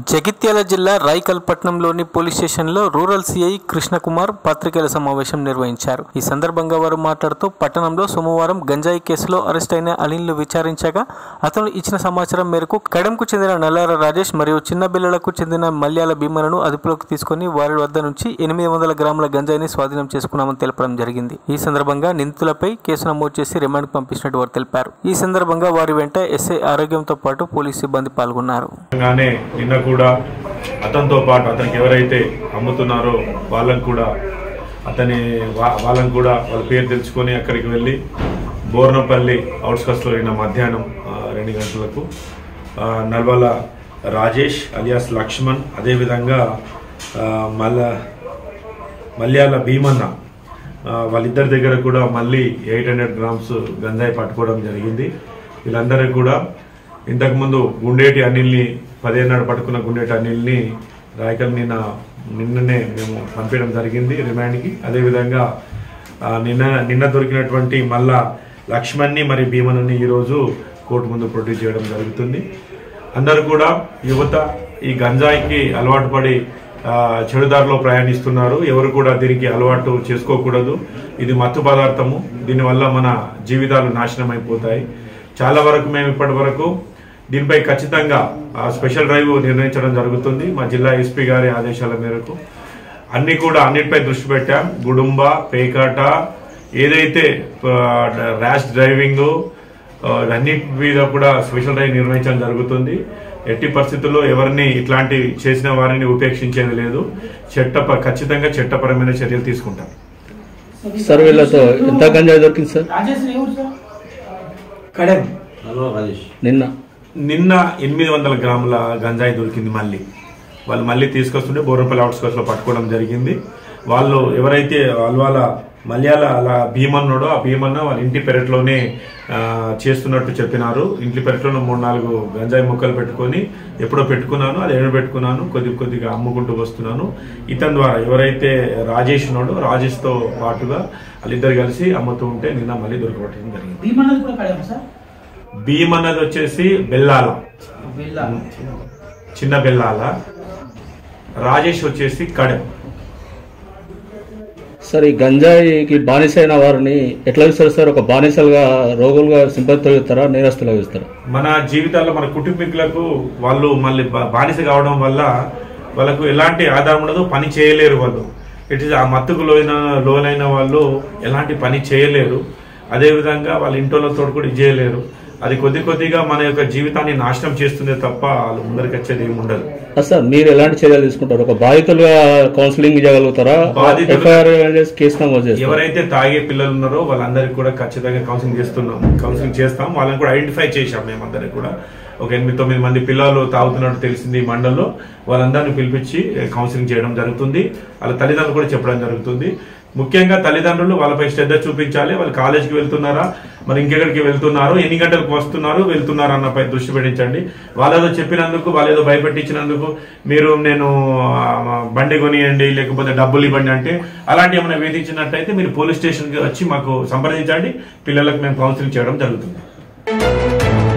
జగిత్యాల జిల్లా రాయకల్పట్నంలోని పోలీస్ స్టేషన్లో రూరల్ సిఐ కృష్ణకుమార్ పత్రికల సమావేశం నిర్వహించారు ఈ సందర్భంగా వారు మాట్లాడుతూ పట్టణంలో సోమవారం గంజాయి కేసులో అరెస్ట్ అయిన అనిల్ను విచారించగా అతను ఇచ్చిన సమాచారం మేరకు కడెంకు చెందిన నల్లార రాజేష్ మరియు చిన్న బిల్లలకు చెందిన మల్యాల భీమలను అదుపులోకి తీసుకుని వారి వద్ద నుంచి ఎనిమిది వందల గ్రాముల గంజాయిని స్వాధీనం చేసుకున్నామని తెలపడం జరిగింది ఈ సందర్భంగా నిందితులపై కేసు నమోదు చేసి రిమాండ్ పంపించినట్టు వారు తెలిపారు ఈ సందర్భంగా వారి వెంట ఎస్ఐ ఆరోగ్యంతో పాటు పోలీసు సిబ్బంది పాల్గొన్నారు గానే నిన్న కూడా అతనితో పాటు అతనికి ఎవరైతే అమ్ముతున్నారో వాళ్ళని కూడా అతని వా- వాళ్ళని కూడా వాళ్ళ పేరు తెలుసుకొని అక్కడికి వెళ్ళి బోర్నపల్లి అవుట్స్కట్స్లో నిన్న మధ్యాహ్నం ఆ, రెండు గంటలకు ఆ, నల్వల రాజేష్ అలియాస్ లక్ష్మణ్ అదేవిధంగా ఆ, మల్ల మల్యాల భీమన్న ఆ, వాళ్ళిద్దరి దగ్గర కూడా మళ్ళీ ఎయిట్ హండ్రెడ్ గ్రామ్స్ గంజాయి పట్టుకోవడం జరిగింది వీళ్ళందరికీ కూడా ఇంతకుముందు గుండేటి అనిల్ని పదిహేనాడు పట్టుకున్న గుండేటి అనిల్ని రాయకల్ నిన్న నిన్ననే మేము పంపించడం జరిగింది రిమాండ్కి అదేవిధంగా ఆ, నిన్న నిన్న దొరికినటువంటి మళ్ళా లక్ష్మణ్ని మరి భీమన్ని ఈరోజు కోర్టు ముందు ప్రొడ్యూస్ చేయడం జరుగుతుంది అందరూ కూడా యువత ఈ గంజాయికి అలవాటు పడి ఆ, చెడుదారిలో ప్రయాణిస్తున్నారు ఎవరు కూడా దీనికి అలవాటు చేసుకోకూడదు ఇది మత్తు పదార్థము దీనివల్ల మన జీవితాలు నాశనం అయిపోతాయి చాలా వరకు మేము ఇప్పటి వరకు దీనిపై ఖచ్చితంగా ఆ, స్పెషల్ డ్రైవ్ నిర్ణయించడం జరుగుతుంది మా జిల్లా ఎస్పీ గారి ఆదేశాల మేరకు అన్ని కూడా అన్నిటిపై దృష్టి పెట్టాం గుడుంబ పేకాట ఏదైతే ఆ, ర్యాష్ డ్రైవింగ్ ఆ, అన్నిటి మీద కూడా స్పెషల్ డ్రైవ్ నిర్వహించడం జరుగుతుంది ఎట్టి పరిస్థితుల్లో ఎవరిని ఇట్లాంటి చేసిన వారిని ఉపేక్షించేది లేదు చట్ట ఖచ్చితంగా చట్టపరమైన చర్యలు తీసుకుంటాం సార్ వీళ్ళతో ఎంత గంజాయి దొరికింది సార్ రాజేష్ ఎవరు సార్ కడెం నిన్న నిన్న ఎనిమిది వందల గ్రాముల గంజాయి దొరికింది మళ్ళీ వాళ్ళు మళ్ళీ తీసుకొస్తుంటే బోరంపల్లి అవుట్స్కట్స్ లో పట్టుకోవడం జరిగింది వాళ్ళు ఎవరైతే వాళ్ళ మలయాళ అలా భీమన్నాడో ఆ భీమన్న వాళ్ళ ఇంటి పెరట్లోనే ఆ, చేస్తున్నట్టు చెప్పినారు ఇంటి పెరట్లోనే మూడు నాలుగు గంజాయి మొక్కలు పెట్టుకొని ఎప్పుడో పెట్టుకున్నాను అది ఎక్కడ పెట్టుకున్నాను కొద్ది కొద్దిగా అమ్ముకుంటూ వస్తున్నాను ఇతని ద్వారా ఎవరైతే రాజేష్ ఉన్నాడో రాజేష్ తో పాటుగా వాళ్ళిద్దరు కలిసి అమ్ముతూ ఉంటే నిన్న మళ్ళీ దొరకబట్టడం జరిగింది భీమన్నది కూడా కడేమా సార్ భీమ్ అన్నది వచ్చేసి బెల్లాల వెళ్ళా చిన్న బెల్లాల రాజేష్ వచ్చేసి కడెం సార్ ఈ గంజాయికి బానిసైన వారిని ఎట్లా ఇస్తారు సార్ ఒక బానిసలుగా రోగులుగా సింపతితో ఇస్తారా నేరస్తులుగా ఇస్తారా మన జీవితాల్లో మన కుటుంబీకులకు వాళ్ళు మళ్ళీ బా- బానిస కావడం వల్ల వాళ్ళకు ఎలాంటి ఆధారం ఉండదు పని చేయలేరు వాళ్ళు ఇట్ ఇస్ ఆ మత్తుకు లోన లోనైన వాళ్ళు ఎలాంటి పని చేయలేరు అదేవిధంగా వాళ్ళ ఇంట్లో కూడా ఇది చేయలేరు అది కొద్ది కొద్దిగా మన యొక్క జీవితాన్ని నాశనం చేస్తుందే తప్ప వాళ్ళు ముందరికి వచ్చేది ఏమి ఉండదు ఆ సార్ మీరు ఎలాంటి చర్యలు తీసుకుంటారు ఒక బాధితులుగా కౌన్సిలింగ్ చేయగలుగుతారా బాధితులు- ఎఫ్ఐఆర్ చేసి కేసు నమోదు చేస్తారు ఎవరైతే తాగే పిల్లలు ఉన్నారో వాళ్ళందరికీ కూడా ఖచ్చితంగా కౌన్సిలింగ్ చేస్తున్నాం కౌన్సిలింగ్ చేస్తాం వాళ్ళని కూడా ఐడెంటిఫై చేశాం మేమందరికి కూడా ఒక ఎనిమిది తొమ్మిది మంది పిల్లలు తాగుతున్నట్టు తెలిసింది ఈ మండల్లో వాళ్ళందరినీ పిలిపించి కౌన్సిలింగ్ చేయడం జరుగుతుంది వాళ్ళ తల్లిదండ్రులు కూడా చెప్పడం జరుగుతుంది ముఖ్యంగా తల్లిదండ్రులు వాళ్ళపై శ్రద్ధ చూపించాలి వాళ్ళు కాలేజీకి వెళ్తున్నారా మరి ఇంకెక్కడికి వెళ్తున్నారు ఎన్ని గంటలకు వస్తున్నారు వెళ్తున్నారు అన్నపై దృష్టి పెట్టించండి వాళ్ళేదో చెప్పినందుకు వాళ్ళేదో భయపెట్టించినందుకు మీరు నేను ఆ, బండి కొనియండి లేకపోతే డబ్బులు ఇవ్వండి అంటే అలాంటి ఏమైనా వేధించినట్టయితే మీరు పోలీస్ స్టేషన్కి వచ్చి మాకు సంప్రదించండి పిల్లలకు మేము కౌన్సిలింగ్ చేయడం జరుగుతుంది